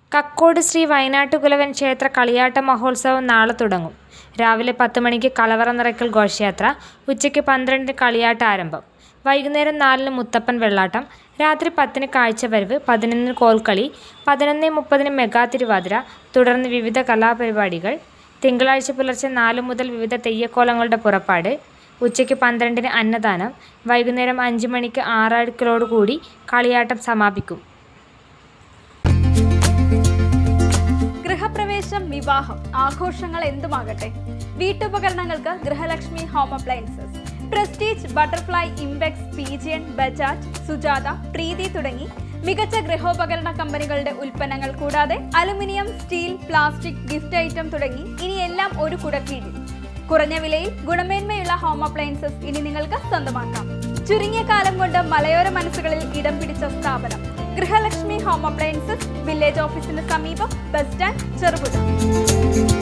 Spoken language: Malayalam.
കക്കോട് ശ്രീ വയനാട്ടുകുലവൻ ക്ഷേത്ര കളിയാട്ട മഹോത്സവം നാളെ തുടങ്ങും രാവിലെ പത്ത് മണിക്ക് കളവറ നിറയ്ക്കൽ ഘോഷയാത്ര ഉച്ചയ്ക്ക് പന്ത്രണ്ടിന് കളിയാട്ട ആരംഭം വൈകുന്നേരം നാലിന് മുത്തപ്പൻ വെള്ളാട്ടം രാത്രി പത്തിന് കാഴ്ചവരവ് പതിനൊന്നിന് കോൽക്കളി പതിനൊന്ന് മുപ്പതിന് മെഗാ തിരുവാതിര തുടർന്ന് വിവിധ കലാപരിപാടികൾ തിങ്കളാഴ്ച പുലർച്ചെ നാല് മുതൽ വിവിധ തെയ്യക്കോലങ്ങളുടെ പുറപ്പാട് ഉച്ചയ്ക്ക് പന്ത്രണ്ടിന് അന്നദാനം വൈകുന്നേരം അഞ്ച് മണിക്ക് ആറാടുക്കലോടുകൂടി കളിയാട്ടം സമാപിക്കും ഗൃഹപ്രവേശം വിവാഹം ആഘോഷങ്ങൾ എന്തുമാകട്ടെ വീട്ടുപകരണങ്ങൾക്ക് Grihalakshmi home appliances Prestige Butterfly Impex Pigeon Bajaj Sujata Preethi തുടങ്ങി മികച്ച ഗൃഹോപകരണ കമ്പനികളുടെ ഉൽപ്പന്നങ്ങൾ കൂടാതെ aluminium steel plastic gift item തുടങ്ങി ഇനി എല്ലാം ഒരു കുടക്കീഴിൽ കുറഞ്ഞ വിലയിൽ ഗുണമേന്മയുള്ള ഹോം അപ്ലയൻസസ് ഇനി നിങ്ങൾക്ക് സ്വന്തമാക്കാം ചുരുങ്ങിയ കാലം കൊണ്ട് മലയോര മനസ്സുകളിൽ ഇടം പിടിച്ച സ്ഥാപനം ഗൃഹലക്ഷ്മി ഹോം അപ്ലയൻസസ് വില്ലേജ് ഓഫീസിന് സമീപം ബസ് സ്റ്റാൻഡ് ചെറുപുഴ